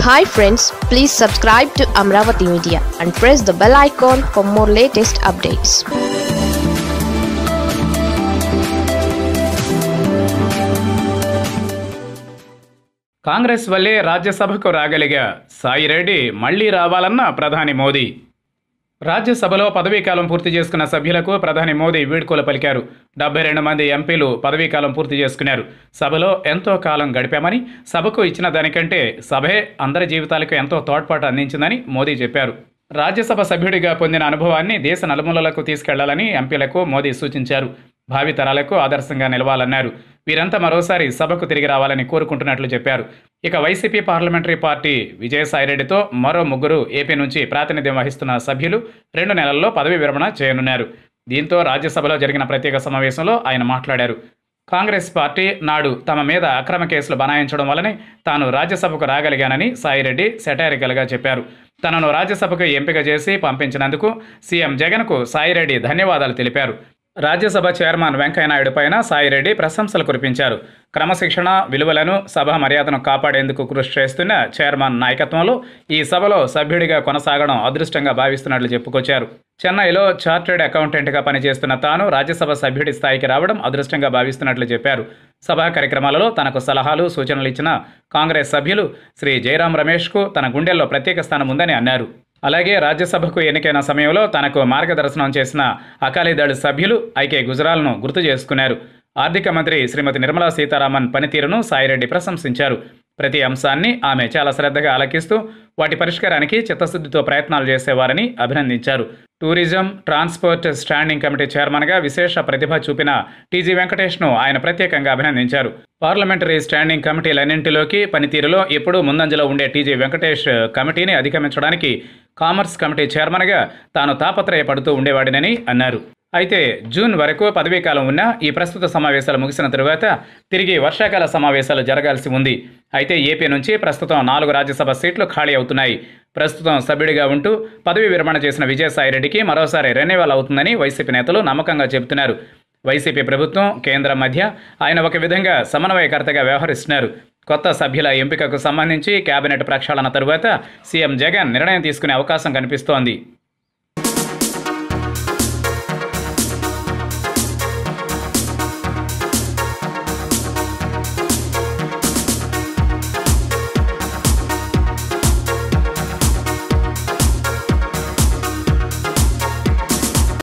hi friends please subscribe to Amaravati media and press the bell icon for more latest updates Congress వల్లే రాజ్యసభకు రాగలిగా సాయిరెడ్డి మళ్లీ రావాలన్న ప్రధాని మోదీ రాజ్యసభలో పదవీకాలం పూర్తి చేసుకున్న సభ్యులకు ప్రధాని మోదీ వీడ్కోలు పలికారు డెబ్బై రెండు మంది ఎంపీలు పదవీకాలం పూర్తి చేసుకున్నారు సభలో ఎంతో కాలం గడిపామని సభకు ఇచ్చిన దానికంటే సభే అందరి జీవితాలకు ఎంతో తోడ్పాటు అందించిందని మోదీ చెప్పారు రాజ్యసభ సభ్యుడిగా పొందిన అనుభవాన్ని దేశ నలుమూలలకు తీసుకెళ్లాలని ఎంపీలకు మోదీ సూచించారు భావితరాలకు ఆదర్శంగా నిలవాలన్నారు వీరంతా మరోసారి సభకు తిరిగి రావాలని కోరుకుంటున్నట్లు చెప్పారు ఇక వైసీపీ పార్లమెంటరీ పార్టీ విజయసాయిరెడ్డితో మరో ముగ్గురు ఏపీ నుంచి ప్రాతినిధ్యం వహిస్తున్న సభ్యులు రెండు నెలల్లో పదవి విరమణ చేయనున్నారు దీంతో రాజ్యసభలో జరిగిన ప్రత్యేక సమావేశంలో ఆయన మాట్లాడారు కాంగ్రెస్ పార్టీ నాడు తమ మీద అక్రమ కేసులు బనాయించడం వల్లనే తాను రాజ్యసభకు రాగలిగానని సాయిరెడ్డి సెటారికల్గా చెప్పారు తనను రాజ్యసభకు ఎంపిక చేసి పంపించినందుకు సీఎం జగన్కు సాయిరెడ్డి ధన్యవాదాలు తెలిపారు రాజ్యసభ చైర్మన్ వెంకయ్యనాయుడు పైన సాయిరెడ్డి ప్రశంసలు కురిపించారు క్రమశిక్షణ విలువలను సభ మర్యాదను కాపాడేందుకు కృషి చేస్తున్న చైర్మన్ నాయకత్వంలో ఈ సభలో సభ్యుడిగా కొనసాగడం అదృష్టంగా భావిస్తున్నట్లు చెప్పుకొచ్చారు చెన్నైలో చార్టెడ్ అకౌంటెంట్గా పనిచేస్తున్న తాను రాజ్యసభ సభ్యుడి స్థాయికి రావడం అదృష్టంగా భావిస్తున్నట్లు చెప్పారు సభా కార్యక్రమాలలో తనకు సలహాలు సూచనలు ఇచ్చిన కాంగ్రెస్ సభ్యులు శ్రీ జయరాం రమేష్కు తన గుండెల్లో ప్రత్యేక స్థానం ఉందని అన్నారు అలాగే రాజ్యసభకు ఎన్నికైన సమయంలో తనకు మార్గదర్శనం చేసిన అకాలీదళ్ సభ్యులు ఐకే గుజరాల్ను గుర్తు చేసుకున్నారు ఆర్థిక మంత్రి శ్రీమతి నిర్మలా సీతారామన్ పనితీరును సాయిరెడ్డి ప్రశంసించారు ప్రతి అంశాన్ని ఆమె చాలా శ్రద్ధగా ఆలకిస్తూ వాటి పరిష్కారానికి చిత్తశుద్ధితో ప్రయత్నాలు చేసేవారని అభినందించారు టూరిజం ట్రాన్స్పోర్ట్ స్టాండింగ్ కమిటీ చైర్మన్గా విశేష ప్రతిభ చూపిన టీజీ వెంకటేష్ను ఆయన ప్రత్యేకంగా అభినందించారు పార్లమెంటరీ స్టాండింగ్ కమిటీలన్నింటిలోకి పనితీరులో ఎప్పుడూ ముందంజలో ఉండే టీజీ వెంకటేష్ కమిటీని అధిగమించడానికి కామర్స్ కమిటీ చైర్మన్గా తాను తాపత్రయపడుతూ ఉండేవాడినని అన్నారు అయితే జూన్ వరకు పదవీకాలం ఉన్న ఈ ప్రస్తుత సమావేశాలు ముగిసిన తరువాత తిరిగి వర్షాకాల సమావేశాలు జరగాల్సి ఉంది అయితే ఏపీ నుంచి ప్రస్తుతం నాలుగు రాజ్యసభ సీట్లు ఖాళీ అవుతున్నాయి ప్రస్తుతం సభ్యుడిగా ఉంటూ పదవి విరమణ చేసిన విజయసాయిరెడ్డికి మరోసారి రెన్యువల్ అవుతుందని వైసీపీ నేతలు నమ్మకంగా చెబుతున్నారు వైసీపీ ప్రభుత్వం కేంద్రం మధ్య ఆయన ఒక విధంగా సమన్వయకర్తగా వ్యవహరిస్తున్నారు కొత్త సభ్యుల ఎంపికకు సంబంధించి కేబినెట్ ప్రక్షాళన తరువాత సీఎం జగన్ నిర్ణయం తీసుకునే అవకాశం కనిపిస్తోంది